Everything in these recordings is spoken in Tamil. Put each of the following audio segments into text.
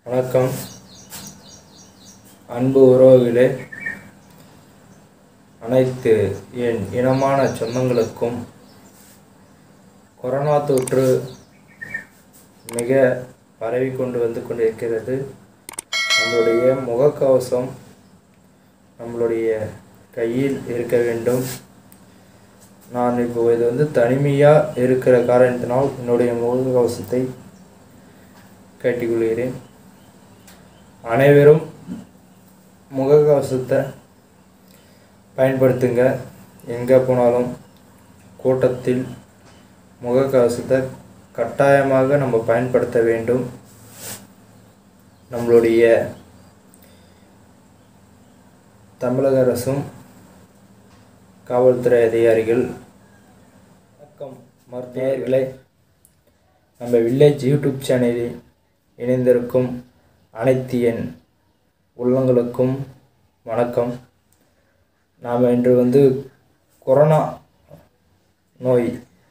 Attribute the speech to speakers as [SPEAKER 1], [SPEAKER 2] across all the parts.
[SPEAKER 1] வணக்கம் அன்பு உறவுகளே அனைத்து என் இனமான சொந்தங்களுக்கும் கொரோனா தொற்று மிக பரவி கொண்டு வந்து கொண்டிருக்கிறது நம்மளுடைய முகக்கவசம் நம்மளுடைய கையில் இருக்க வேண்டும் நான் இப்போ இது வந்து தனிமையாக இருக்கிற காரணத்தினால் என்னுடைய முகக்கவசத்தை கேட்டுக்கொள்கிறேன் அனைவரும் முகக்கவசத்தை பயன்படுத்துங்க எங்கே போனாலும் கூட்டத்தில் முகக்கவசத்தை கட்டாயமாக நம்ம பயன்படுத்த வேண்டும் நம்மளுடைய தமிழக அரசும் காவல்துறை அதிகாரிகள் வணக்கம் மருத்துவர்களே நம்ம வில்லேஜ் யூடியூப் சேனலில் இணைந்திருக்கும் அனைத்து என் உள்ளங்களுக்கும் வணக்கம் நாம் இன்று வந்து கொரோனா நோய்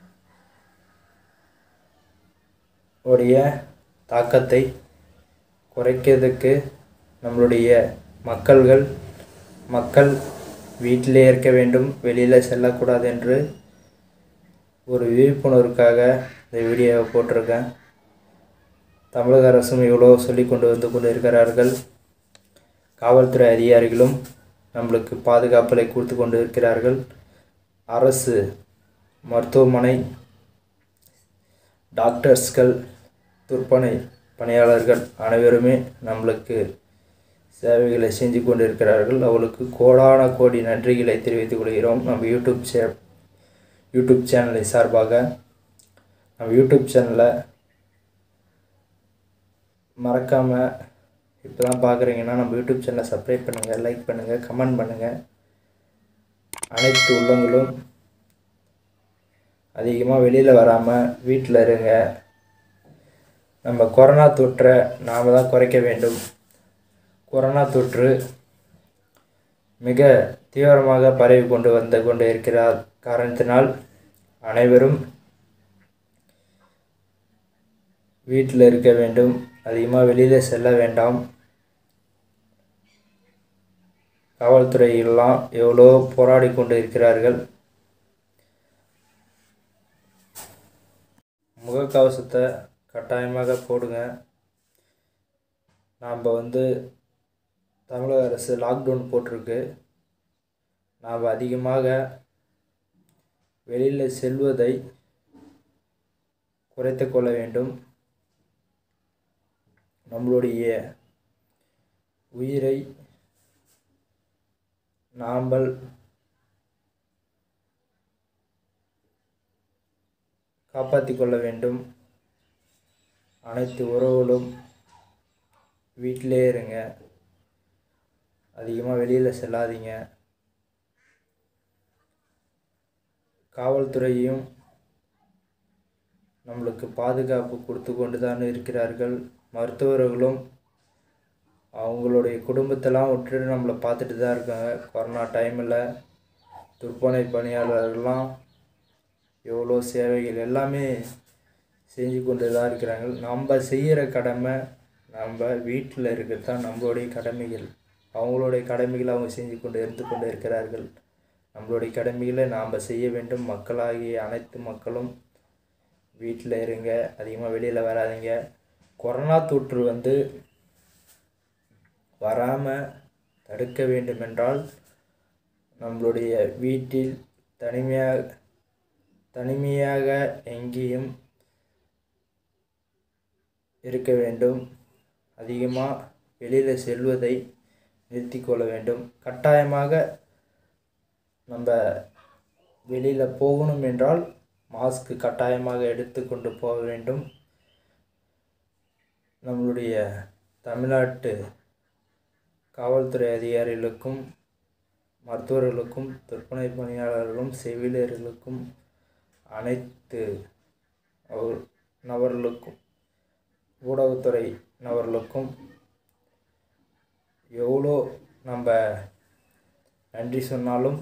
[SPEAKER 1] உடைய தாக்கத்தை குறைக்கிறதுக்கு நம்மளுடைய மக்கள்கள் மக்கள் வீட்டிலே இருக்க வேண்டும் வெளியில் செல்லக்கூடாது என்று ஒரு விழிப்புணர்வுக்காக இந்த வீடியோவை போட்டிருக்கேன் தமிழக அரசும் இவ்வளோ சொல்லி கொண்டு வந்து கொண்டு இருக்கிறார்கள் காவல்துறை அதிகாரிகளும் நம்மளுக்கு பாதுகாப்பலை கொடுத்து கொண்டு இருக்கிறார்கள் அரசு மருத்துவமனை டாக்டர்ஸ்கள் துர்ப்பணை பணியாளர்கள் அனைவருமே நம்மளுக்கு சேவைகளை செஞ்சு கொண்டு இருக்கிறார்கள் அவளுக்கு கோடான கோடி நன்றிகளை தெரிவித்துக் கொள்கிறோம் நம்ம யூடியூப் சே யூடியூப் சேனலை சார்பாக நம்ம யூடியூப் சேனலை மறக்காமல் இப்போ தான் பார்க்குறீங்கன்னா நம்ம யூடியூப் சேனலை சப்ஸ்கிரைப் பண்ணுங்கள் லைக் பண்ணுங்கள் கமெண்ட் பண்ணுங்கள் அனைத்து உள்ளங்களும் அதிகமாக வெளியில் வராமல் வீட்டில் இருங்க நம்ம கொரோனா தொற்றை நாம் தான் குறைக்க வேண்டும் கொரோனா தொற்று மிக தீவிரமாக பரவி கொண்டு வந்து கொண்டு இருக்கிறார் காரணத்தினால் அனைவரும் வீட்டில் இருக்க வேண்டும் அதிகமாக வெளியில் செல்ல வேண்டாம் காவல்துறையெல்லாம் எவ்வளோ போராடி கொண்டு இருக்கிறார்கள் முகக்கவசத்தை கட்டாயமாக போடுங்க நாம் வந்து தமிழக அரசு லாக்டவுன் போட்டிருக்கு நாம் அதிகமாக வெளியில் செல்வதை குறைத்து கொள்ள வேண்டும் நம்மளுடைய உயிரை நாம்பல் காப்பாற்றி கொள்ள வேண்டும் அனைத்து உறவுகளும் வீட்டிலே இருங்க அதிகமாக வெளியில் செல்லாதீங்க காவல்துறையும் நம்மளுக்கு பாதுகாப்பு கொடுத்து கொண்டு தான் இருக்கிறார்கள் மருத்துவர்களும் அவங்களுடைய குடும்பத்தெல்லாம் விட்டுட்டு நம்மளை பார்த்துட்டு தான் இருக்காங்க கொரோனா டைமில் துர்ப்பணை பணியாளர்கள்லாம் எவ்வளோ சேவைகள் எல்லாமே செஞ்சு கொண்டு தான் இருக்கிறாங்க நம்ம செய்கிற கடமை நம்ம வீட்டில் இருக்கிறது தான் நம்மளுடைய கடமைகள் அவங்களுடைய கடமைகளை அவங்க செஞ்சு கொண்டு இருந்து கொண்டு இருக்கிறார்கள் நம்மளுடைய கடமைகளை நாம் செய்ய வேண்டும் மக்களாகிய அனைத்து மக்களும் வீட்டில் இருங்க அதிகமாக வெளியில் வராதீங்க கொரோனா தொற்று வந்து வராமல் தடுக்க வேண்டுமென்றால் நம்மளுடைய வீட்டில் தனிமையாக தனிமையாக எங்கேயும் இருக்க வேண்டும் அதிகமாக வெளியில் செல்வதை நிறுத்தி கொள்ள வேண்டும் கட்டாயமாக நம்ம வெளியில் போகணும் என்றால் மாஸ்க் கட்டாயமாக எடுத்து கொண்டு போக வேண்டும் நம்மளுடைய தமிழ்நாட்டு காவல்துறை அதிகாரிகளுக்கும் மருத்துவர்களுக்கும் துப்புனை பணியாளர்களும் செவிலியர்களுக்கும் அனைத்து அவர் நபர்களுக்கும் ஊடகத்துறை நபர்களுக்கும் எவ்வளோ நம்ம நன்றி சொன்னாலும்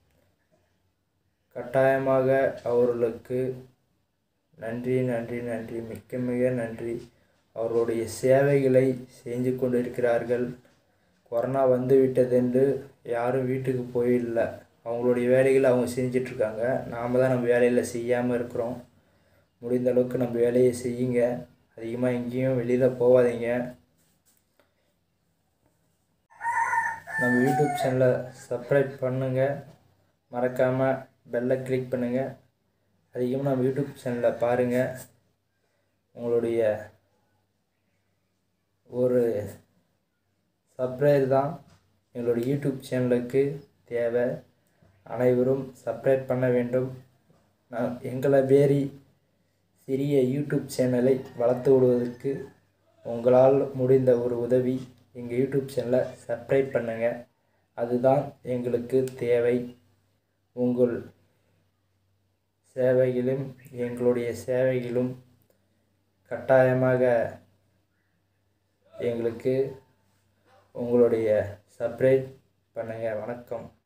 [SPEAKER 1] கட்டாயமாக அவர்களுக்கு நன்றி நன்றி நன்றி மிக்க மிக நன்றி அவர்களுடைய சேவைகளை செஞ்சு கொண்டு இருக்கிறார்கள் கொரோனா வந்து விட்டதென்று யாரும் வீட்டுக்கு போயிடல அவங்களுடைய வேலைகளை அவங்க செஞ்சிட்ருக்காங்க நாம் தான் நம்ம வேலையில் செய்யாமல் இருக்கிறோம் முடிந்த அளவுக்கு நம்ம வேலையை செய்யுங்க அதிகமாக எங்கேயும் வெளியில் போகாதீங்க நம்ம யூடியூப் சேனலை சப்ஸ்கிரைப் பண்ணுங்கள் மறக்காமல் பெல்லை கிளிக் பண்ணுங்கள் அதிகமாக நம்ம யூடியூப் சேனலை பாருங்கள் உங்களுடைய ஒரு சப்ஸ்கிரைப் தான் எங்களுடைய யூடியூப் சேனலுக்கு தேவை அனைவரும் சப்ஸ்கிரைப் பண்ண வேண்டும் நான் எங்களை மாரி சிறிய யூடியூப் சேனலை வளர்த்து விடுவதற்கு உங்களால் முடிந்த ஒரு உதவி எங்கள் யூடியூப் சேனலை சப்ஸ்கிரைப் பண்ணுங்கள் அதுதான் எங்களுக்கு தேவை உங்கள் சேவைகளும் எங்களுடைய சேவைகளும் கட்டாயமாக எங்களுக்கு உங்களுடைய சப்ஸ்கிரைப் பண்ணுங்கள் வணக்கம்